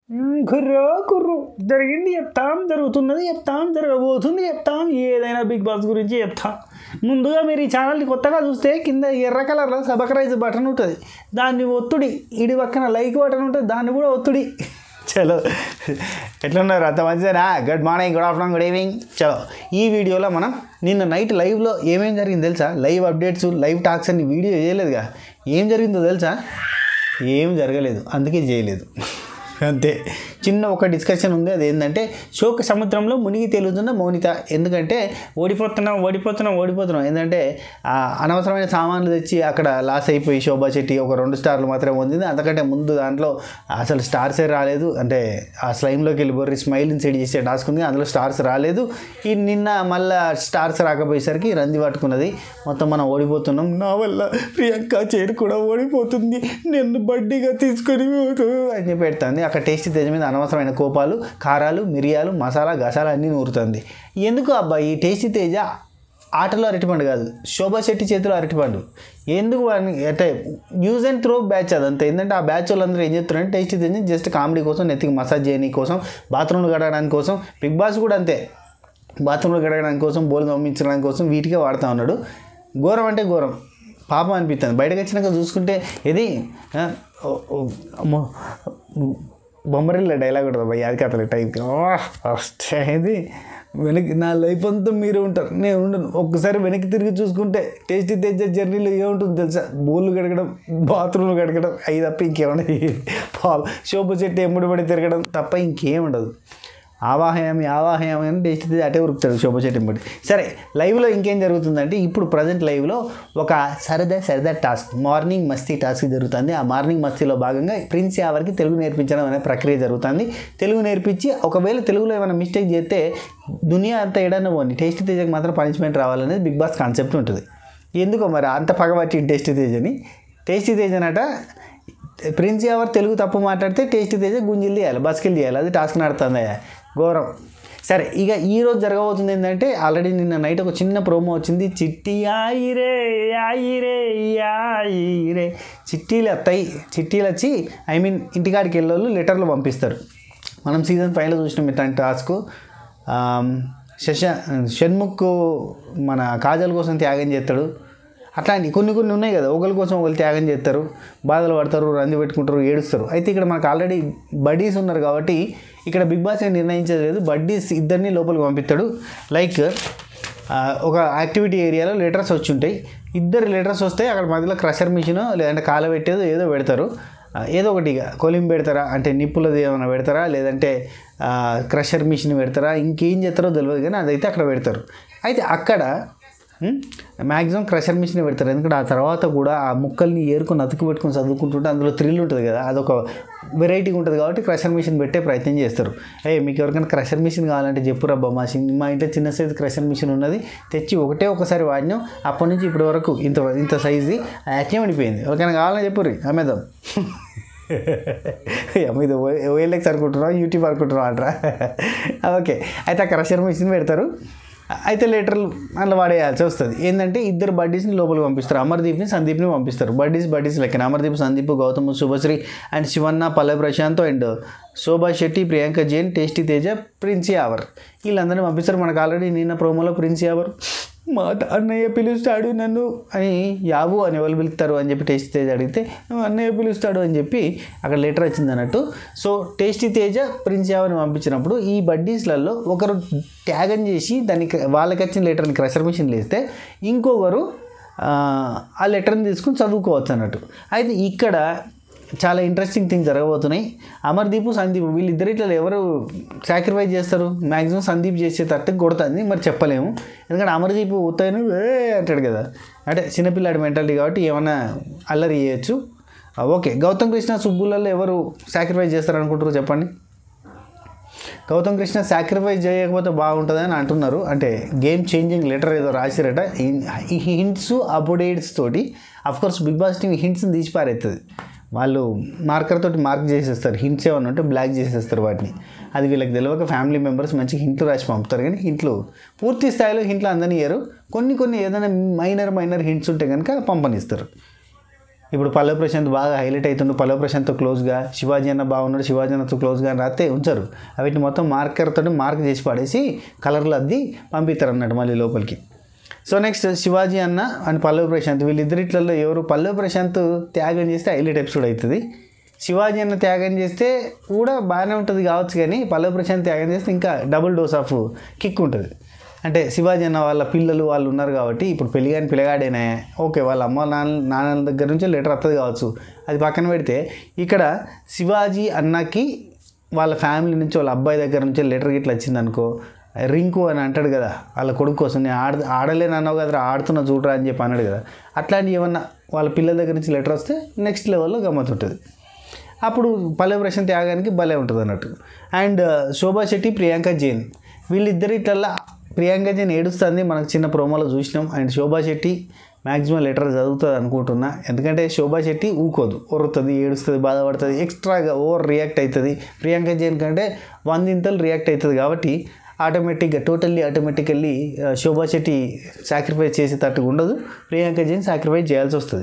మ్మ్, కుర్రో కుర్రు జరిగింది చెప్తాం జరుగుతున్నది చెప్తాం జరగబోతుంది చెప్తాం ఏదైనా బిగ్ బాస్ గురించి చెప్తాం ముందుగా మీరు ఈ ఛానల్ని కొత్తగా చూస్తే కింద ఎర్ర కలర్లో సబ్స్క్రైబ్ బటన్ ఉంటుంది దాన్ని ఒత్తుడి ఇడి పక్కన లైక్ బటన్ ఉంటుంది దాన్ని కూడా ఒత్తుడి చలో ఎట్లున్నారు అంత మంచిదేనా good morning good afternoon good evening చలో ఈ వీడియోలో మనం నిన్న నైట్ లైవ్లో ఏమేం జరిగింది తెలుసా లైవ్ అప్డేట్స్ లైవ్ టాక్స్ అని వీడియో చేయలేదుగా ఏం జరిగిందో తెలుసా ఏం జరగలేదు అందుకే చేయలేదు అంతే చిన్న ఒక డిస్కషన్ ఉంది అది ఏంటంటే శోక సముద్రంలో మునిగి తేలుతున్న మౌనిత ఎందుకంటే ఓడిపోతున్నాం ఓడిపోతున్నాం ఓడిపోతున్నాం ఏంటంటే ఆ అనవసరమైన సామాన్లు తెచ్చి అక్కడ లాస్ అయిపోయి శోభా శెట్టి ఒక రెండు స్టార్లు మాత్రమే పొందింది అంతకంటే ముందు దాంట్లో అసలు స్టార్సే రాలేదు అంటే ఆ స్లైమ్లోకి వెళ్ళి బొర్రి స్మైల్ని సెట్ చేసే టాస్క్ ఉంది అందులో స్టార్స్ రాలేదు ఈ నిన్న మళ్ళా స్టార్స్ రాకపోయేసరికి రంది పట్టుకున్నది మొత్తం మనం ఓడిపోతున్నాం నా వల్ల ప్రియాంక చేరు కూడా ఓడిపోతుంది నేను బడ్డీగా తీసుకొని పోతూ అని చెప్పి పెడుతుంది అక్కడ టేస్టీ తేజ మీద అనవసరమైన కోపాలు కారాలు మిరియాలు మసాలా గసాలా అన్నీ నూరుతుంది ఎందుకు అబ్బాయి ఈ టేస్టీ తేజ ఆటలో అరటిపండు కాదు శోభా శెట్టి చేతిలో అరటిపండు ఎందుకు వాడిని అంటే యూజ్ అండ్ త్రో బ్యాచ్ అదంతా ఏంటంటే ఆ బ్యాచ్ వాళ్ళందరూ ఏం చెప్తున్నారంటే టేస్టీ తేజ జస్ట్ కామెడీ కోసం నెత్తికి మసాజ్ చేయడానికి కోసం బాత్రూమ్లు కడగడానికి కోసం బిగ్ బాస్ కూడా అంతే బాత్రూమ్లో కడగడానికి కోసం బోల్ పంపించడానికి కోసం వీటికే వాడుతూ ఉన్నాడు ఘోరం అంటే ఘోరం పాపం అనిపిస్తుంది బయటకు వచ్చినాక చూసుకుంటే ఇది ఆ, ఓ, ఓ, అమ్మో బొమ్మరిల్ల డైలాగ్ ఉంటుంది భయ్య అది కథలు టైంకి ఇది వెనక్కి నా లైఫ్ అంతా మీరు ఉంటారు నేను ఉండను ఒక్కసారి వెనక్కి తిరిగి చూసుకుంటే టేస్టీ తెచ్చే జర్నీలో ఏముంటుంది తెలుసా బోళ్ళు కడగడం బాత్రూమ్లు కడగడం అవి తప్ప ఇంకేముండదు పాలు శోభ చెట్టు ఎమ్ముడు పడి తిరగడం తప్ప ఇంకేం ఉండదు ఆవాహయామి ఆవాహయామి అని టేస్ట్ తీసి అటే ఉరుకుతాడు శోభ చెట్టు ఎంబడి సరే లైవ్లో ఇంకేం జరుగుతుందంటే ఇప్పుడు ప్రజెంట్ లైవ్లో ఒక సరదా సరదా టాస్క్ మార్నింగ్ మస్తీ టాస్క్ జరుగుతుంది ఆ మార్నింగ్ మస్తీలో భాగంగా ప్రిన్స్ యావర్కి తెలుగు నేర్పించడం అనే ప్రక్రియ జరుగుతుంది తెలుగు నేర్పించి ఒకవేళ తెలుగులో ఏమైనా మిస్టేక్ చేస్తే దునియా అంతా ఏడన్నా పోని టేస్ట్ తేజకి మాత్రం పనిష్మెంట్ రావాలనేది బిగ్ బాస్ కాన్సెప్ట్ ఉంటుంది ఎందుకో మరి అంత పగబట్టి టేస్ట్ తేజని టేస్టీ తేజనట ప్రిన్స్ ఎవరు తెలుగు తప్పు మాట్లాడితే టేస్ట్ తేజ గుంజిల్ తీయాలి బస్కిల్ తీయాలి అది టాస్క్ నడుతుంది ఘోరం సరే ఇక ఈ రోజు జరగబోతుంది ఏంటంటే ఆల్రెడీ నిన్న నైట్ ఒక చిన్న ప్రోమో వచ్చింది చిట్టి ఆయిరే ఆయిరే ఆయిరే చిట్టీలు వస్తాయి చిట్టీలు వచ్చి ఐ మీన్ ఇంటికాడికి వెళ్ళేవాళ్ళు లెటర్లు పంపిస్తారు మనం సీజన్ ఫైవ్లో చూసినాం ఇట్లాంటి టాస్క్ శశ షణ్ముఖ్ మన కాజల్ కోసం త్యాగం చేస్తాడు అట్లాంటి కొన్ని కొన్ని ఉన్నాయి కదా ఒకరి కోసం ఒకరు త్యాగం చేస్తారు బాధలు పడతారు రంది పెట్టుకుంటారు ఏడుస్తారు అయితే ఇక్కడ మనకు ఆల్రెడీ బడ్డీస్ ఉన్నారు కాబట్టి ఇక్కడ బిగ్ బాస్ ఏం నిర్ణయించలేదు బడ్డీస్ ఇద్దరిని లోపలికి పంపిస్తాడు లైక్ ఆ, ఒక యాక్టివిటీ ఏరియాలో లెటర్స్ వచ్చి ఉంటాయి ఇద్దరు లెటర్స్ వస్తే అక్కడ మధ్యలో క్రషర్ మిషన్ లేదంటే కాలబెట్టేదో ఏదో పెడతారు ఆ, ఏదో ఒకటి ఇక కొలిం పెడతారా అంటే నిప్పులది ఏమైనా పెడతారా లేదంటే ఆ, క్రషర్ మిషన్ పెడతారా ఇంకేం చేస్తారో తెలియదు కానీ అదైతే అక్కడ పెడతారు అయితే అక్కడ మ్యాక్సిమం క్రషర్ మిషన్ పెడతారు ఎందుకంటే ఆ తర్వాత కూడా ఆ ముక్కల్ని ఏరుకొని అతుకు పెట్టుకొని చదువుకుంటుంటే అందులో థ్రిల్ ఉంటుంది కదా అదొక వెరైటీగా ఉంటుంది కాబట్టి క్రషర్ మిషన్ పెట్టే ప్రయత్నం చేస్తారు ఏ మీకు ఎవరికైనా క్రషర్ మిషన్ కావాలంటే చెప్పు రబ్బా మా చిన్న మా ఇంట్లో చిన్న సైజు క్రషర్ మిషన్ ఉన్నది తెచ్చి ఒకటే ఒకసారి వాడినాం అప్పటి నుంచి ఇప్పటి వరకు ఇంత ఇంత సైజు అట్నే ఉండిపోయింది ఎవరికైనా కావాలని చెప్పుర్రి అమ్మేద్దాం అమ్మ ఇది ఓఎల్ఎక్స్ అనుకుంటున్నాం యూట్యూబ్ అనుకుంటున్నాం అంటారా ఓకే అయితే ఆ క్రషర్ మిషన్ పెడతారు అయితే లెటర్లు అందులో వాడేయాల్సి వస్తుంది ఏంటంటే ఇద్దరు బడ్డీస్ని లోపలికి పంపిస్తారు అమర్దీప్ని సందీప్ని పంపిస్తారు బడ్డీస్ బడ్డీస్ లెక్కన Amardeep Sandeep Gautam Subhashree and Shivanna Pallavi Prashanth and Shobha Shetty Priyanka Jain tasty Teja prince Yawar వీళ్ళందరినీ పంపిస్తారు మనకు ఆల్రెడీ నిన్న ప్రోమోలో ప్రిన్స్ యావర్ మా అన్నయ్య పిలుస్తాడు నన్ను అని యావు అని ఎవరు పిలుస్తారు అని చెప్పి టేస్టీ తేజ అడిగితే అన్నయ్య పిలుస్తాడు అని చెప్పి అక్కడ లెటర్ వచ్చింది అన్నట్టు సో టేస్టీ తేజ ప్రిన్స్ యావని పంపించినప్పుడు ఈ బడ్డీస్లలో ఒకరు త్యాగం చేసి దానికి వాళ్ళకి వచ్చిన లెటర్ని క్రషర్ మిషన్లు వేస్తే ఇంకొకరు ఆ, ఆ లెటర్ని తీసుకుని చదువుకోవచ్చు అన్నట్టు అయితే ఇక్కడ చాలా ఇంట్రెస్టింగ్ థింగ్ జరగబోతున్నాయి అమర్దీప్ సందీప్ వీళ్ళిద్దరిట్లో ఎవరు సాక్రిఫైస్ చేస్తారు మ్యాక్సిమం సందీప్ చేసేటట్టు కొడుతుంది మరి చెప్పలేము ఎందుకంటే అమర్దీప్ ఉత్తైన ఏ అంటాడు కదా అంటే చిన్నపిల్లాడి మెంటాలిటీ కాబట్టి ఏమైనా అల్లరి చేయొచ్చు ఆ, ఓకే గౌతమ్ కృష్ణ సుబ్బులలో ఎవరు సాక్రిఫైస్ చేస్తారు అనుకుంటారు చెప్పండి గౌతమ్ కృష్ణ సాక్రిఫైస్ చేయకపోతే బాగుంటుందని అంటున్నారు అంటే గేమ్ చేంజింగ్ లెటర్ ఏదో రాసిరట ఈ హింట్స్ అప్డేట్స్ తోటి కోర్స్ బిగ్ బాస్ టీమ్ హింట్స్ని తీసి పారేస్తుంది వాళ్ళు మార్కర్ తోటి మార్క్ చేసేస్తారు హింట్స్ ఏమన్నా ఉంటే బ్లాక్ చేసేస్తారు వాటిని అది వీళ్ళకి తెలియక ఫ్యామిలీ మెంబర్స్ మంచి హింట్లు రాసి పంపుతారు కానీ హింట్లు పూర్తి స్థాయిలో హింట్లు అందనియరు కొన్ని కొన్ని ఏదైనా మైనర్ మైనర్ హింట్స్ ఉంటే కనుక పంపనిస్తారు ఇప్పుడు పల్లవి ప్రశాంత్ బాగా హైలైట్ అవుతుండు పల్లవి ప్రశాంత్తో క్లోజ్గా శివాజీ అన్న బాగున్నాడు శివాజీ అన్నతో క్లోజ్గా అని రాస్తే ఉంచరు వీటిని మొత్తం మార్కర్తో మార్క్ చేసి పడేసి కలర్లు అద్ది పంపిస్తారు అన్నట్టు మళ్ళీ లోపలికి సో నెక్స్ట్ శివాజీ అన్న అండ్ పల్లవి ప్రశాంత్ వీళ్ళిద్దరిట్లలో ఎవరు పల్లవి ప్రశాంత్ త్యాగం చేస్తే హైలైట్ ఎపిసోడ్ అవుతుంది శివాజీ అన్న త్యాగం చేస్తే కూడా బాగానే ఉంటుంది కావచ్చు కానీ పల్లవి ప్రశాంత్ త్యాగం చేస్తే ఇంకా డబుల్ డోస్ ఆఫ్ కిక్ ఉంటుంది అంటే శివాజీ అన్న వాళ్ళ పిల్లలు వాళ్ళు ఉన్నారు కాబట్టి ఇప్పుడు పెళ్లి కానీ పిల్లగాడేనే ఓకే వాళ్ళ అమ్మ నాన్న నాన్నల దగ్గర నుంచి లెటర్ వస్తుంది కావచ్చు అది పక్కన పెడితే ఇక్కడ శివాజీ అన్నకి వాళ్ళ ఫ్యామిలీ నుంచి వాళ్ళ అబ్బాయి దగ్గర నుంచి లెటర్ గిట్లా వచ్చిందనుకో రింకు అని అంటాడు కదా వాళ్ళ కొడుకు కోసం నేను ఆడ ఆడలేను అన్నావు కదా ఆడుతున్నా చూడరా అని చెప్పి అన్నాడు కదా అట్లాంటి ఏమన్నా వాళ్ళ పిల్లల దగ్గర నుంచి లెటర్ వస్తే నెక్స్ట్ లెవెల్లో గమ్మత్ ఉంటుంది అప్పుడు పల్లె ప్రశాంత్ త్యాగానికి భలే ఉంటుంది అన్నట్టు అండ్ శోభా శెట్టి ప్రియాంక జైన్ వీళ్ళిద్దరి ఇట్లల్లా ప్రియాంక జైన్ ఏడుస్తుంది మనకు చిన్న ప్రోమోలో చూసినాం and Shobha Shetty maximum letter చదువుతుంది అనుకుంటున్నా ఎందుకంటే శోభా శెట్టి ఊకోదు ఒరుతుంది ఏడుస్తుంది బాధపడుతుంది ఎక్స్ట్రాగా ఓవర్ రియాక్ట్ అవుతుంది ప్రియాంక జైన్ కంటే వందింతలు రియాక్ట్ అవుతుంది కాబట్టి ఆటోమేటిక్గా totally automatically Shobha Shetty sacrifice చేసేటట్టుగా ఉండదు ప్రియాంక జైన్ సాక్రిఫైస్ చేయాల్సి వస్తుంది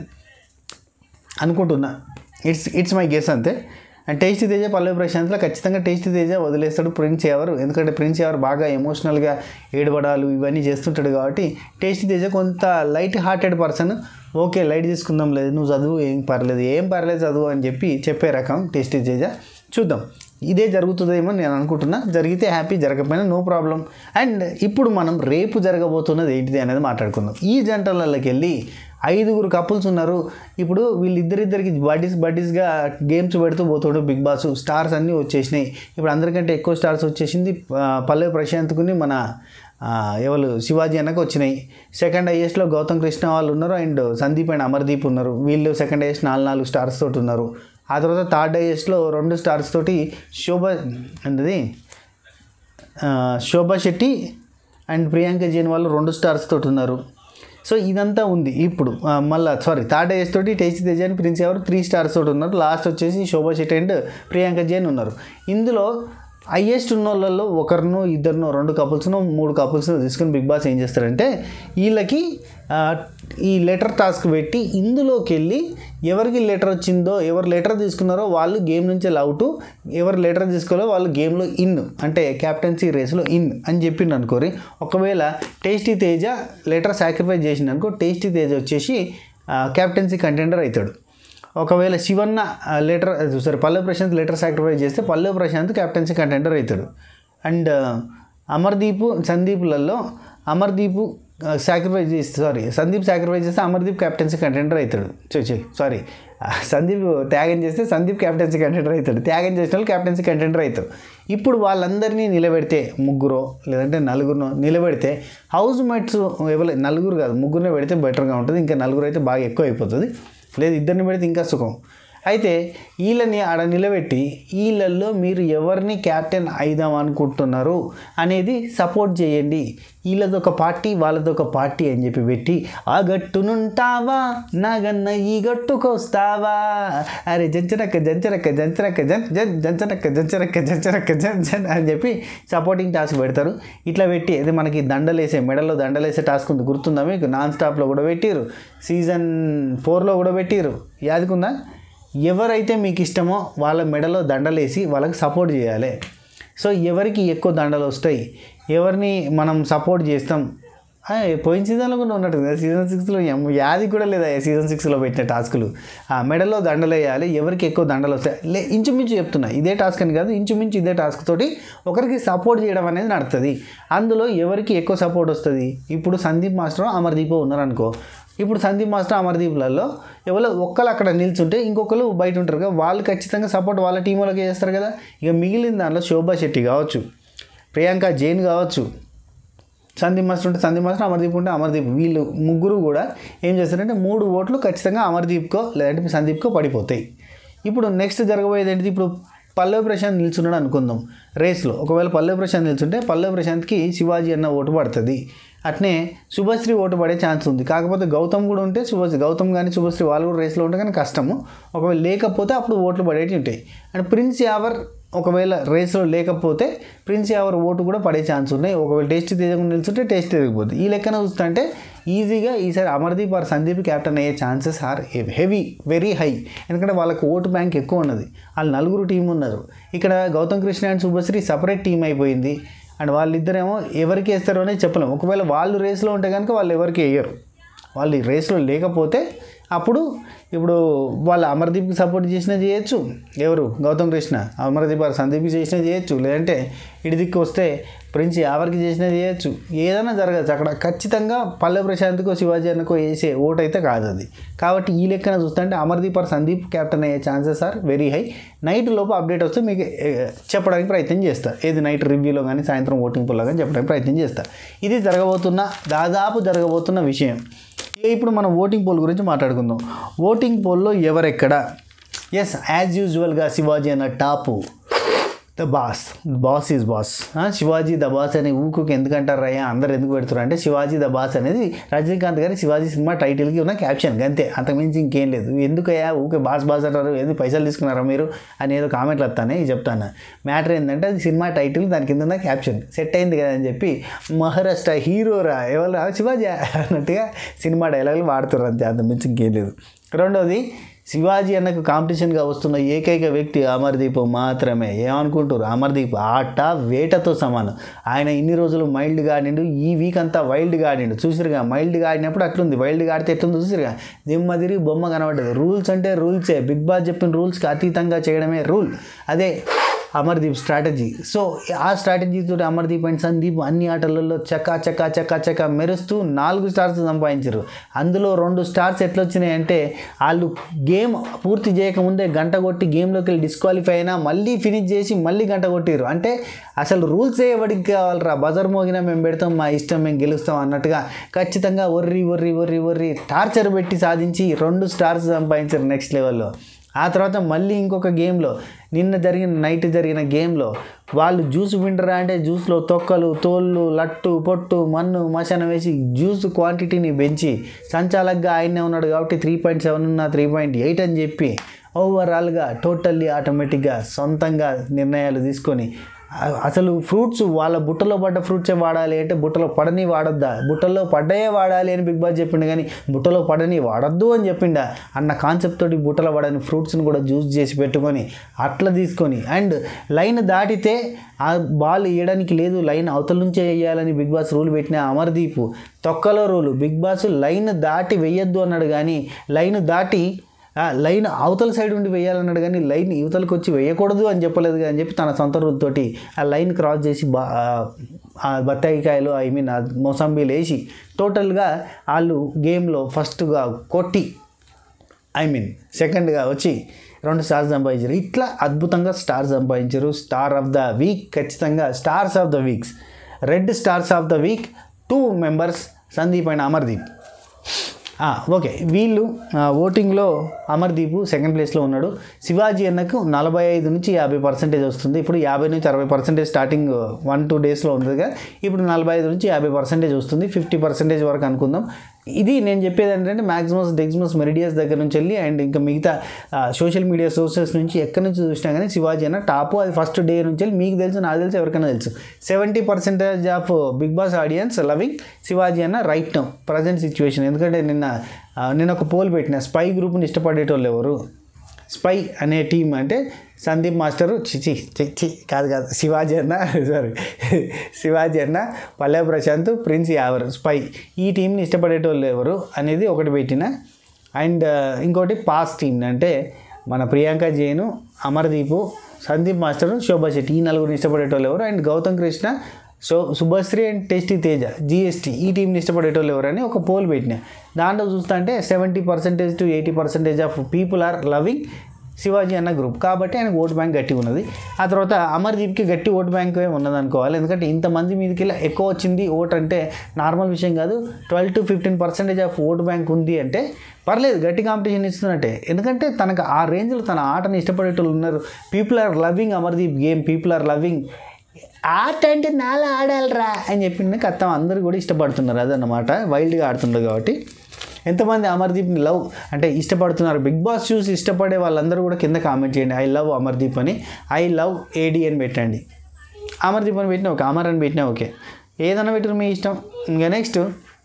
అనుకుంటున్నా ఇట్స్ ఇట్స్ మై గెస్ అంతే అండ్ టేస్టీ తేజ పల్లవి ప్రశాంత్లో ఖచ్చితంగా టేస్టీ తేజ వదిలేస్తాడు ప్రిన్స్ ఎవరు ఎందుకంటే ప్రిన్స్ ఎవరు బాగా ఎమోషనల్గా ఏడబడాలు ఇవన్నీ చేస్తుంటాడు కాబట్టి టేస్టీ తేజ కొంత light hearted person okay light తీసుకుందాం లేదు నువ్వు చదువు ఏం పర్లేదు ఏం పర్లేదు చదువు అని చెప్పి చెప్పే రకం టేస్టీ తేజ చూద్దాం ఇదే జరుగుతుందేమో నేను అనుకుంటున్నా జరిగితే హ్యాపీ జరగకపోయినా నో ప్రాబ్లం అండ్ ఇప్పుడు మనం రేపు జరగబోతున్నది ఏంటిది అనేది మాట్లాడుకుందాం ఈ జంటలకి వెళ్ళి ఐదుగురు కపుల్స్ ఉన్నారు ఇప్పుడు వీళ్ళిద్దరిద్దరికి బడ్డీస్ బడ్డీస్గా గేమ్స్ పెడుతూ పోతుండు బిగ్ బాస్ స్టార్స్ అన్నీ వచ్చేసినాయి ఇప్పుడు అందరికంటే ఎక్కువ స్టార్స్ వచ్చేసింది ఆ, పల్లవి ప్రశాంత్కుని మన ఆ, ఎవరు శివాజీ అన్నకు వచ్చినాయి సెకండ్ హైయెస్ట్లో గౌతమ్ కృష్ణ వాళ్ళు ఉన్నారు అండ్ సందీప్ అండ్ అమర్దీప్ ఉన్నారు వీళ్ళు సెకండ్ హైయెస్ట్ నాలుగు నాలుగు స్టార్స్ తోటి ఉన్నారు ఆ తర్వాత థర్డ్ హైయెస్ట్లో రెండు స్టార్స్ తోటి శోభ ఏంటది ఆ, శోభా శెట్టి అండ్ ప్రియాంక జైన్ వాళ్ళు రెండు స్టార్స్ తోటి ఉన్నారు సో ఇదంతా ఉంది ఇప్పుడు ఆ, మళ్ళా సారీ థర్డ్ ఏజ్ తోటి టేస్టీ తేజ్ అని ప్రిన్స్ ఎవరు త్రీ స్టార్స్ తోటి ఉన్నారు లాస్ట్ వచ్చేసి శోభా శెట్టి అండ్ ప్రియాంక జైన్ ఉన్నారు ఇందులో హయ్యెస్ట్ ఉన్న వాళ్ళల్లో ఒకరినో ఇద్దరినో రెండు కపుల్స్ను మూడు కపుల్స్ను తీసుకుని బిగ్ బాస్ ఏం చేస్తారంటే వీళ్ళకి ఆ, ఈ లెటర్ టాస్క్ పెట్టి ఇందులోకి వెళ్ళి ఎవరికి లెటర్ వచ్చిందో ఎవరు లెటర్ తీసుకున్నారో వాళ్ళు గేమ్ నుంచి అవుట్ ఎవరు లెటర్ తీసుకోవాలో వాళ్ళు గేమ్లో ఇన్ అంటే క్యాప్టెన్సీ రేస్లో ఇన్ అని చెప్పిండు అనుకోరి ఒకవేళ టేస్టీ తేజ లెటర్ సాక్రిఫైస్ చేసిండు అనుకో టేస్టీ తేజ వచ్చేసి క్యాప్టెన్సీ కంటెండర్ అవుతాడు ఒకవేళ Shivanna letter sorry Pallavi Prashanth letter sacrifice చేస్తే పల్లవి ప్రశాంత్ క్యాప్టెన్సీ కంటెండర్ అవుతాడు అండ్ అమర్దీప్ సందీప్లలో అమర్దీప్ సాక్రిఫైస్ చేస్తే సారీ సందీప్ సాక్రిఫైస్ చేస్తే అమర్దీప్ క్యాప్టెన్సీ కంటెండర్ అవుతాడు చే సారీ సందీప్ త్యాగం చేస్తే సందీప్ క్యాప్టెన్సీ కంటెండర్ అవుతాడు త్యాగం చేసిన వాళ్ళు క్యాప్టెన్సీ కంటెండర్ అవుతారు ఇప్పుడు వాళ్ళందరినీ నిలబెడితే ముగ్గురు లేదంటే నలుగురు నిలబెడితే హౌస్ మేట్స్ ఎవరు నలుగురు కాదు ముగ్గురిని పెడితే బెటర్గా ఉంటుంది ఇంకా నలుగురు అయితే బాగా ఎక్కువ అయిపోతుంది లేదు ఇద్దరిని పెడితే ఇంకా సుఖం అయితే వీళ్ళని ఆడ నిలబెట్టి వీళ్ళల్లో మీరు ఎవరిని క్యాప్టెన్ అయిదాం అనుకుంటున్నారు అనేది సపోర్ట్ చేయండి వీళ్ళదొక పార్టీ వాళ్ళదొక పార్టీ అని చెప్పి పెట్టి ఆ గట్టునుంటావా నాగన్న ఈ గట్టుకొస్తావా అరే జంచరక్క జంచరక్క జంచరక్క జన్ జన్ జంచరక్క జంచరక్క జంచరక్క జన్ జన్ అని చెప్పి సపోర్టింగ్ టాస్క్ పెడతారు ఇట్లా పెట్టి అది మనకి దండలేసే మెడలో దండలేసే టాస్క్ ఉంది గుర్తుందా మీకు నాన్ స్టాప్లో కూడా పెట్టిరు సీజన్ ఫోర్లో కూడా పెట్టిరు యాదుకుందా ఎవరైతే మీకు ఇష్టమో వాళ్ళ మెడలో దండలేసి వాళ్ళకి సపోర్ట్ చేయాలి సో ఎవరికి ఎక్కువ దండలు వస్తాయి ఎవరిని మనం సపోర్ట్ చేస్తాం ఆ, పోయిన సీజన్లో కూడా ఉన్నట్టు కదా సీజన్ సిక్స్లో యాది కూడా లేదా సీజన్ సిక్స్లో పెట్టిన టాస్కులు ఆ మెడలో దండలు వేయాలి ఎవరికి ఎక్కువ దండలు వస్తాయి లే ఇంచుమించు చెప్తున్నా ఇదే టాస్క్ అని కాదు ఇంచుమించు ఇదే టాస్క్ తోటి ఒకరికి సపోర్ట్ చేయడం అనేది నడుతుంది అందులో ఎవరికి ఎక్కువ సపోర్ట్ వస్తుంది ఇప్పుడు సందీప్ మాస్టర్ అమర్దీప్ ఉన్నారనుకో ఇప్పుడు సందీప్ మాస్టర్ అమర్దీప్లలో ఎవరో ఒక్కరు అక్కడ నిల్చుంటే ఇంకొకరు బయట ఉంటారు కదా వాళ్ళు ఖచ్చితంగా సపోర్ట్ వాళ్ళ టీం వాళ్ళకి చేస్తారు కదా ఇక మిగిలిన దాంట్లో శోభా శెట్టి కావచ్చు ప్రియాంక జైన్ కావచ్చు సందీప్ మాస్టర్ ఉంటే సందీప్ మాస్టర్ అమర్దీప్ ఉంటే అమర్దీప్ వీళ్ళు ముగ్గురు కూడా ఏం చేస్తారంటే మూడు ఓట్లు ఖచ్చితంగా అమర్దీప్కో లేదంటే సందీప్కో పడిపోతాయి ఇప్పుడు నెక్స్ట్ జరగబోయేది ఏంటిది ఇప్పుడు పల్లవి ప్రశాంత్ నిల్చున్నాడు అనుకుందాం రేస్లో ఒకవేళ పల్లవి ప్రశాంత్ నిల్చుంటే పల్లవి ప్రశాంత్కి శివాజీ అన్న ఓటు పడుతుంది అట్నే శుభశ్రీ ఓటు పడే ఛాన్స్ ఉంది కాకపోతే గౌతమ్ కూడా ఉంటే శుభశ్రీ గౌతమ్ కానీ శుభశ్రీ వాళ్ళు కూడా రేస్లో ఉంటే కానీ కష్టము ఒకవేళ లేకపోతే అప్పుడు ఓట్లు పడేవి ఉంటాయి అండ్ ప్రిన్స్ యావర్ ఒకవేళ రేస్లో లేకపోతే ప్రిన్స్ యావర్ ఓటు కూడా పడే ఛాన్స్ ఉన్నాయి ఒకవేళ టేస్ట్ తీయకుండా నిల్చుంటే టేస్ట్ తిరిగిపోతుంది ఈ లెక్కన చూస్తుంటే ఈజీగా ఈసారి అమర్దీప్ ఆర్ సందీప్ క్యాప్టెన్ అయ్యే chances are heavy very high ఎందుకంటే వాళ్ళకు ఓటు బ్యాంక్ ఎక్కువ ఉన్నది వాళ్ళు నలుగురు టీం ఉన్నారు ఇక్కడ Gautam Krishna and Subhashree separate team అయిపోయింది అండ్ వాళ్ళిద్దరేమో ఎవరికి వేస్తారో అనేది చెప్పలేము ఒకవేళ వాళ్ళు రేస్లో ఉంటే కనుక వాళ్ళు ఎవరికి వేయరు వాళ్ళు ఈ రేస్లో లేకపోతే అప్పుడు ఇప్పుడు వాళ్ళు అమర్దీప్కి సపోర్ట్ చేసినా చేయొచ్చు ఎవరు గౌతమ్ కృష్ణ అమర్దీప్ గారు సందీప్కి చేసినా చేయొచ్చు లేదంటే ఇడిదిక్కి వస్తే ప్రిన్స్ యావర్కి చేసినా చేయొచ్చు ఏదైనా జరగచ్చు అక్కడ ఖచ్చితంగా పల్లె ప్రశాంత్కో శివాజీ అన్నకో వేసే ఓటు అయితే కాదు అది కాబట్టి ఈ లెక్కన చూస్తుంటే అమర్దీప్ ఆర్ సందీప్ క్యాప్టెన్ అయ్యే chances are very high night లోపు అప్డేట్ వస్తే మీకు ఏ, చెప్పడానికి ప్రయత్నం చేస్తా ఏది నైట్ రివ్యూలో కానీ సాయంత్రం ఓటింగ్ పుల్లో కానీ చెప్పడానికి ప్రయత్నం చేస్తా ఇది జరగబోతున్న దాదాపు జరగబోతున్న విషయం ఇక ఇప్పుడు మనం ఓటింగ్ పోల్ గురించి మాట్లాడుకుందాం ఓటింగ్ పోల్లో ఎవరెక్కడ ఎస్ యాజ్ యూజువల్గా శివాజీ అన్న top the boss boss is boss Shivaji the boss అని ఊకుకి ఎందుకంటారు అయ్యా అందరు ఎందుకు పెడుతున్నారు అంటే శివాజీ ద బాస్ అనేది రజనీకాంత్ గారి శివాజీ సినిమా టైటిల్కి ఉన్న క్యాప్షన్ అంతే అంతకుమించి ఇంకేం లేదు ఎందుకయ్యా ఊకే బాస్ బాస్ అంటారు ఎందుకు పైసలు తీసుకున్నారా మీరు అని ఏదో కామెంట్లు వస్తానే చెప్తాను మ్యాటర్ ఏంటంటే అది సినిమా టైటిల్ దాని కింద ఉన్న క్యాప్షన్ సెట్ అయింది కదా అని చెప్పి మహారాష్ట్ర హీరోరా ఎవరు శివాజీ అన్నట్టుగా సినిమా డైలాగులు వాడుతారు అంతే అంత మించి ఇంకేం లేదు రెండోది శివాజీ అన్నకు కాంపిటీషన్గా వస్తున్న ఏకైక వ్యక్తి అమర్దీప్ మాత్రమే ఏమనుకుంటారు అమర్దీప్ ఆట వేటతో సమానం ఆయన ఇన్ని రోజులు మైల్డ్గా ఆడిండు ఈ వీక్ అంతా వైల్డ్గా ఆడిండు చూసిరుగా మైల్డ్గా ఆడినప్పుడు అట్లుంది వైల్డ్గా ఆడితే ఎట్లుంది చూసిరుగా దిమ్మ తిరిగి బొమ్మ కనబడ్డది రూల్స్ అంటే రూల్సే బిగ్ బాస్ చెప్పిన రూల్స్కి అతీతంగా చేయడమే రూల్ అదే అమర్దీప్ స్ట్రాటజీ సో ఆ స్ట్రాటజీతో అమర్దీప్ అండ్ సందీప్ అన్ని ఆటలలో చకా చకా చకా చకా మెరుస్తూ నాలుగు స్టార్స్ సంపాదించారు అందులో రెండు స్టార్స్ ఎట్లా వచ్చినాయి అంటే వాళ్ళు గేమ్ పూర్తి చేయకముందే గంట కొట్టి గేమ్లోకి వెళ్ళి డిస్క్వాలిఫై అయినా మళ్ళీ ఫినిష్ చేసి మళ్ళీ గంట కొట్టిరు అంటే అసలు రూల్స్ ఎవరికి కావాలరా బజర్ మోగినా మేము పెడతాం మా ఇష్టం మేము గెలుస్తాం అన్నట్టుగా ఖచ్చితంగా ఒర్రి ఒర్రి ఒర్రి ఒర్రి టార్చర్ పెట్టి సాధించి రెండు స్టార్స్ సంపాదించారు నెక్స్ట్ లెవెల్లో ఆ తర్వాత మళ్ళీ ఇంకొక గేమ్లో నిన్న జరిగిన నైట్ జరిగిన గేమ్లో వాళ్ళు జ్యూస్ వింటరా అంటే జ్యూస్లో తొక్కలు తోళ్ళు లట్టు పొట్టు మన్ను మశానం వేసి జ్యూస్ క్వాంటిటీని పెంచి సంచాలకుగా ఆయనే ఉన్నాడు కాబట్టి త్రీ పాయింట్ సెవెన్ ఉన్న త్రీ పాయింట్ ఎయిట్ అని చెప్పి ఓవరాల్గా టోటల్లీ ఆటోమేటిక్గా సొంతంగా నిర్ణయాలు తీసుకొని అ- అసలు ఫ్రూట్స్ వాళ్ళ బుట్టలో పడ్డ ఫ్రూట్సే వాడాలి అంటే బుట్టలో పడని వాడొద్దా బుట్టలో పడ్డయే వాడాలి అని బిగ్ బాస్ చెప్పిండు కానీ బుట్టలో పడని వాడొద్దు అని చెప్పిండా అన్న కాన్సెప్ట్ తోటి బుట్టలో పడని ఫ్రూట్స్ని కూడా జ్యూస్ చేసి పెట్టుకొని అట్లా తీసుకొని అండ్ లైన్ దాటితే ఆ బాల్ వేయడానికి లేదు లైన్ అవతల నుంచే వేయాలని బిగ్ బాస్ రూల్ పెట్టిన అమర్దీప్ తొక్కలో రూలు బిగ్ బాస్ లైన్ దాటి వేయొద్దు అన్నాడు కానీ లైన్ దాటి ఆ లైన్ అవతల సైడ్ ఉండి వేయాలన్నాడు కానీ లైన్ యువతలకు వచ్చి వేయకూడదు అని చెప్పలేదు అని చెప్పి తన సొంత రూల్తోటి ఆ లైన్ క్రాస్ చేసి బా ఆ- ఆ బత్తాయికాయలు ఐ మీన్ ఆ మోసంబీలు వేసి టోటల్గా వాళ్ళు గేమ్లో ఫస్ట్గా కొట్టి ఐ మీన్ సెకండ్గా వచ్చి రెండు స్టార్స్ సంపాదించారు ఇట్లా అద్భుతంగా స్టార్ సంపాదించారు స్టార్ ఆఫ్ ద వీక్ ఖచ్చితంగా stars of the weeks red stars of the week two members Sandeep and Amardeep ఆ, ఓకే వీళ్ళు ఆ, ఓటింగ్లో అమర్దీప్ సెకండ్ ప్లేస్లో ఉన్నాడు శివాజీ అన్నకు నలభై ఐదు నుంచి యాభై పర్సెంటేజ్ వస్తుంది ఇప్పుడు యాభై నుంచి అరవై పర్సెంటేజ్ స్టార్టింగ్ వన్ టూ డేస్లో ఉందిగా ఇప్పుడు నలభై ఐదు నుంచి యాభై పర్సెంటేజ్ వస్తుంది ఫిఫ్టీ పర్సెంటేజ్ వరకు అనుకుందాం ఇది నేను చెప్పేది ఏంటంటే మ్యాక్సిమస్ డెగ్జిమస్ మెరిడియస్ దగ్గర నుంచి వెళ్ళి అండ్ ఇంకా మిగతా సోషల్ మీడియా సోర్సెస్ నుంచి ఎక్కడి నుంచి చూసినా కానీ శివాజీ అన్న టాప్ అది ఫస్ట్ డే నుంచి వెళ్ళి మీకు తెలుసు నాకు తెలుసు ఎవరికైనా తెలుసు seventy percentage of Bigg Boss audience loving Shivaji అన్న రైట్ నౌ ప్రజెంట్ సిచ్యువేషన్ ఎందుకంటే నిన్న ఆ, నేను ఒక పోల్ పెట్టిన స్పై గ్రూప్ని ఇష్టపడేటోళ్ళు ఎవరు స్పై అనే టీం అంటే సందీప్ మాస్టరు చిచి చిచి కాదు కాదు శివాజీ అన్న సారీ శివాజీ అన్న పల్లె ప్రశాంత్ ప్రిన్స్ యావర్ స్పై ఈ టీంని ఇష్టపడేటోళ్ళు ఎవరు అనేది ఒకటి పెట్టిన అండ్ ఇంకోటి పాస్ టీం అంటే మన ప్రియాంక జైను అమర్దీపు సందీప్ మాస్టర్ శోభా శెట్టి ఈ నలుగురిని ఇష్టపడేటోళ్ళు ఎవరు and Gautam Krishna so Shubhashree and tasty Teja GST ఈ టీంని ఇష్టపడేటోళ్ళు ఎవరని ఒక పోల్ పెట్టిన దాంట్లో చూస్తా అంటే seventy percentage to eighty percentage of people are loving Shivaji అన్న గ్రూప్ కాబట్టి ఆయనకు ఓట్ బ్యాంక్ గట్టి ఉన్నది ఆ తర్వాత అమర్దీప్కి గట్టి ఓట్ బ్యాంక్ ఉన్నది అనుకోవాలి ఎందుకంటే ఇంతమంది మీదకి వెళ్ళి ఎక్కువ వచ్చింది ఓట్ అంటే నార్మల్ విషయం కాదు twelve to fifteen percentage of vote bank ఉంది అంటే పర్లేదు గట్టి కాంపిటీషన్ ఇస్తున్నట్టే ఎందుకంటే తనకు ఆ రేంజ్లో తన ఆటని ఇష్టపడేటోళ్ళు ఉన్నారు people are loving Amardeep game people are loving ఆట అంటే నాలా ఆడాలరా అని చెప్పింది కత్తం అందరూ కూడా ఇష్టపడుతున్నారు అదన్నమాట వైల్డ్గా ఆడుతున్నారు కాబట్టి ఎంతమంది అమర్దీప్ని లవ్ అంటే ఇష్టపడుతున్నారు బిగ్ బాస్ చూసి ఇష్టపడే వాళ్ళందరూ కూడా కింద కామెంట్ చేయండి ఐ లవ్ అమర్దీప్ అని ఐ లవ్ ఏడి అని పెట్టండి అమర్దీప్ అని పెట్టినా ఓకే అమర్ అని పెట్టినా ఓకే ఏదైనా పెట్టరు మీ ఇష్టం ఇంకా నెక్స్ట్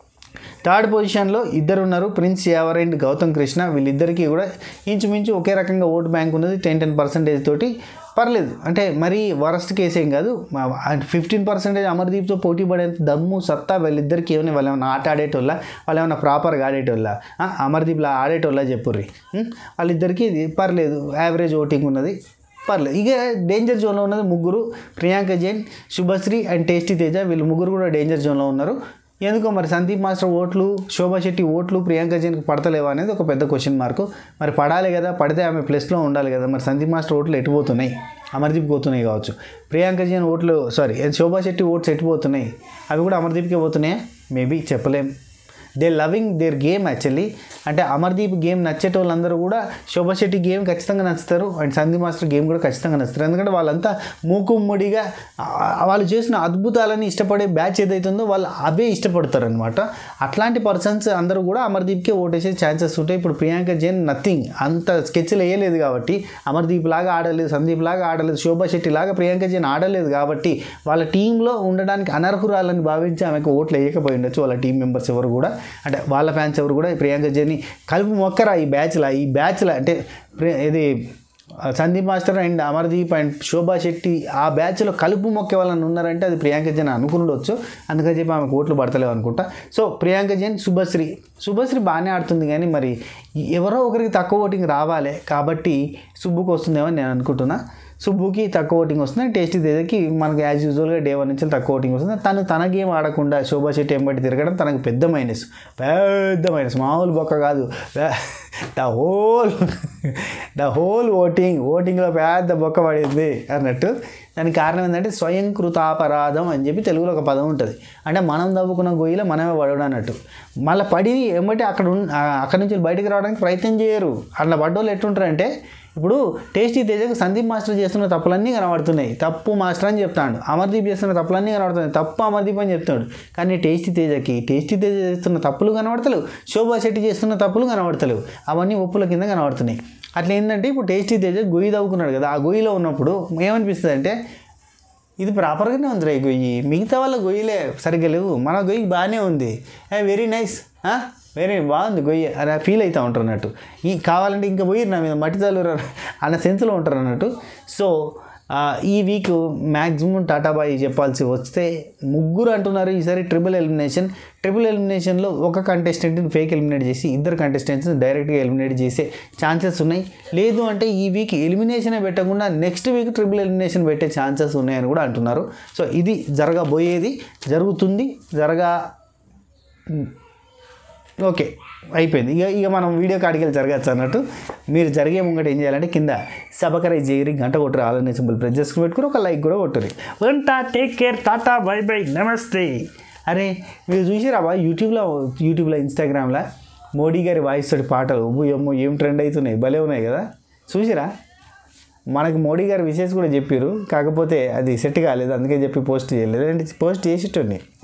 థర్డ్ పొజిషన్లో ఇద్దరు ఉన్నారు ప్రిన్స్ యావర్ అండ్ గౌతమ్ కృష్ణ వీళ్ళిద్దరికీ కూడా ఇంచుమించు ఒకే రకంగా ఓటు బ్యాంక్ ఉన్నది టెన్ టెన్ పర్సెంటేజ్ తోటి పర్లేదు అంటే మరీ వరస్ట్ కేసు ఏం కాదు ఫిఫ్టీన్ పర్సెంటేజ్ అమర్దీప్తో పోటీ పడేంత దమ్ము సత్తా వీళ్ళిద్దరికి ఏమైనా వాళ్ళు ఏమైనా ఆట ఆడేటోళ్ళ వాళ్ళు ఏమైనా ప్రాపర్గా ఆడేటోళ్ళ ఆ, అమర్దీప్లా ఆడేటోళ్ళ చెప్పుర్రి ఉం? వాళ్ళిద్దరికీ ఇది పర్లేదు యావరేజ్ ఓటింగ్ ఉన్నది పర్లేదు ఇక డేంజర్ జోన్లో ఉన్నది ముగ్గురు ప్రియాంక జైన్ శుభశ్రీ అండ్ టేస్టీ తేజ వీళ్ళు ముగ్గురు కూడా డేంజర్ జోన్లో ఉన్నారు ఎందుకో మరి సందీప్ మాస్టర్ ఓట్లు శోభా శెట్టి ఓట్లు ప్రియాంక జైన్కి పడతలేవా అనేది ఒక పెద్ద క్వశ్చన్ మార్కు మరి పడాలి కదా పడితే ఆమె ప్లస్లో ఉండాలి కదా మరి సందీప్ మాస్టర్ ఓట్లు ఎటుపోతున్నాయి అమర్దీప్ పోతున్నాయి కావచ్చు ప్రియాంక జైన్ ఓట్లు సారీ శోభా శెట్టి ఓట్స్ ఎటుపోతున్నాయి అవి కూడా అమర్దీప్కే పోతున్నాయా మేబీ చెప్పలేం they loving their game actually అంటే అమర్దీప్ గేమ్ నచ్చేటోళ్ళందరూ కూడా శోభా శెట్టి గేమ్ ఖచ్చితంగా నచ్చుతారు అండ్ సందీప్ మాస్టర్ గేమ్ కూడా ఖచ్చితంగా నచ్చుతారు ఎందుకంటే వాళ్ళంతా మూకుమ్మడిగా ఆ, వాళ్ళు చేసిన అద్భుతాలని ఇష్టపడే బ్యాచ్ ఏదైతుందో వాళ్ళు అవే ఇష్టపడతారు అనమాట అట్లాంటి పర్సన్స్ అందరూ కూడా అమర్దీప్కే ఓటేసే ఛాన్సెస్ ఉంటాయి ఇప్పుడు ప్రియాంక జైన్ నథింగ్ అంత స్కెచ్లు వేయలేదు కాబట్టి అమర్దీప్ లాగా ఆడలేదు సందీప్ లాగా ఆడలేదు శోభా శెట్టి లాగా ప్రియాంక జైన్ ఆడలేదు కాబట్టి వాళ్ళ టీంలో ఉండడానికి అనర్హురాలని భావించి ఆమెకు ఓట్లు వేయకపోయి ఉండొచ్చు వాళ్ళ టీం మెంబర్స్ ఎవరు కూడా అంటే వాళ్ళ ఫ్యాన్స్ ఎవరు కూడా ఈ ప్రియాంక జైన్ని కలుపు మొక్కరా ఈ బ్యాచ్లో ఈ బ్యాచ్లో అంటే ప్రి- ఇది ఆ, Sandeep master and Amardeep and Shobha Shetty ఆ బ్యాచ్లో కలుపు మొక్క వాళ్ళని ఉన్నారంటే అది ప్రియాంక జైన్ అనుకుండొచ్చు అందుకని చెప్పి ఆమె ఓట్లు పడతలేవు అనుకుంటా సో ప్రియాంక జైన్ శుభశ్రీ శుభశ్రీ బాగానే ఆడుతుంది కానీ మరి ఎవరో ఒకరికి తక్కువ ఓటింగ్ రావాలి కాబట్టి సుబ్బుకు వస్తుందేమో అని నేను అనుకుంటున్నా సుబ్బుకి తక్కువ ఓటింగ్ వస్తుంది టేస్టీ తేజకి మనకి యాజ్ యూజువల్గా డే వన్ నుంచి తక్కువ ఓటింగ్ వస్తుంది తను తన గేమ్ ఆడకుండా శోభా శెట్టి ఎంబడి తిరగడం తనకు పెద్ద మైనస్ పెద్ద మైనస్ మామూలు బొక్క కాదు the whole the whole voting ఓటింగ్లో పెద్ద బొక్క పడింది అన్నట్టు దానికి కారణం ఏంటంటే స్వయంకృతాపరాధం అని చెప్పి తెలుగులో ఒక పదం ఉంటుంది అంటే మనం తవ్వుకున్న గొయ్యిలో మనమే పడడం అన్నట్టు మళ్ళీ పడి ఏమంటే అక్కడ ఉన్- ఆ, అక్కడ నుంచి బయటికి రావడానికి ప్రయత్నం చేయరు అట్లా పడ్డోళ్ళు ఎట్లుంటారంటే ఇప్పుడు టేస్టీ తేజకు సందీప్ మాస్టర్ చేస్తున్న తప్పులన్నీ కనబడుతున్నాయి తప్పు మాస్టర్ అని చెప్తాడు అమర్దీప్ చేస్తున్న తప్పులన్నీ కనబడుతున్నాయి తప్పు అమర్దీప్ అని చెప్తాడు కానీ టేస్టీ తేజకి టేస్టీ తేజ చేస్తున్న తప్పులు కనబడతలేవు శోభా శెట్టి చేస్తున్న తప్పులు కనబడతలేవు అవన్నీ ఒప్పుల కింద కనబడుతున్నాయి అట్లా ఏంటంటే ఇప్పుడు టేస్టీ తేజ గొయ్యి తవ్వుకున్నాడు కదా ఆ గొయ్యిలో ఉన్నప్పుడు ఏమనిపిస్తుంది అంటే ఇది ప్రాపర్గానే ఉంది రే గొయ్యి మిగతా వాళ్ళ గొయ్యిలే సరిగ్గా లేవు మన గొయ్యి బాగానే ఉంది వెరీ నైస్ వెరీ బాగుంది గొయ్యి అని ఫీల్ అవుతూ ఉంటారు అన్నట్టు ఈ కావాలంటే ఇంకా పోయి నా మీద మట్టి తల్లురు అన్న సెన్స్లో ఉంటారు అన్నట్టు సో ఆ, ఈ వీక్ మ్యాక్సిమం టాటా బాయ్ చెప్పాల్సి వస్తే ముగ్గురు అంటున్నారు ఈసారి ట్రిపుల్ ఎలిమినేషన్ ట్రిపుల్ ఎలిమినేషన్లో ఒక కంటెస్టెంట్ని ఫేక్ ఎలిమినేట్ చేసి ఇద్దరు కంటెస్టెంట్స్ని డైరెక్ట్గా ఎలిమినేట్ చేసే ఛాన్సెస్ ఉన్నాయి లేదు అంటే ఈ వీక్ ఎలిమినేషనే పెట్టకుండా నెక్స్ట్ వీక్ ట్రిపుల్ ఎలిమినేషన్ పెట్టే ఛాన్సెస్ ఉన్నాయని కూడా అంటున్నారు సో ఇది జరగబోయేది జరుగుతుంది జరగా ఓకే అయిపోయింది ఇక ఇక మనం వీడియో కాడికి వెళ్ళి జరగచ్చు అన్నట్టు మీరు జరిగే ముంగట ఏం చేయాలంటే కింద సబకరై చేయరి గంట కొట్టరు ఆలోచన సింబల్ ప్రెస్ చేసుకుని పెట్టుకుని ఒక లైక్ కూడా కొట్టరు ఉంటా take care tata bye bye నమస్తే అరే మీరు చూసిరా బా యూట్యూబ్లో యూట్యూబ్లో ఇన్స్టాగ్రామ్లో మోడీ గారి వాయిస్ తోటి పాటలు ఉబ్బు ఎమ్మో ఏం ట్రెండ్ అవుతున్నాయి భలే ఉన్నాయి కదా చూసిరా మనకి మోడీ గారి విషయస్ కూడా చెప్పారు కాకపోతే అది సెట్ కాలేదు అందుకే చెప్పి పోస్ట్ చేయలేదు లేదంటే పోస్ట్ చేసేటండి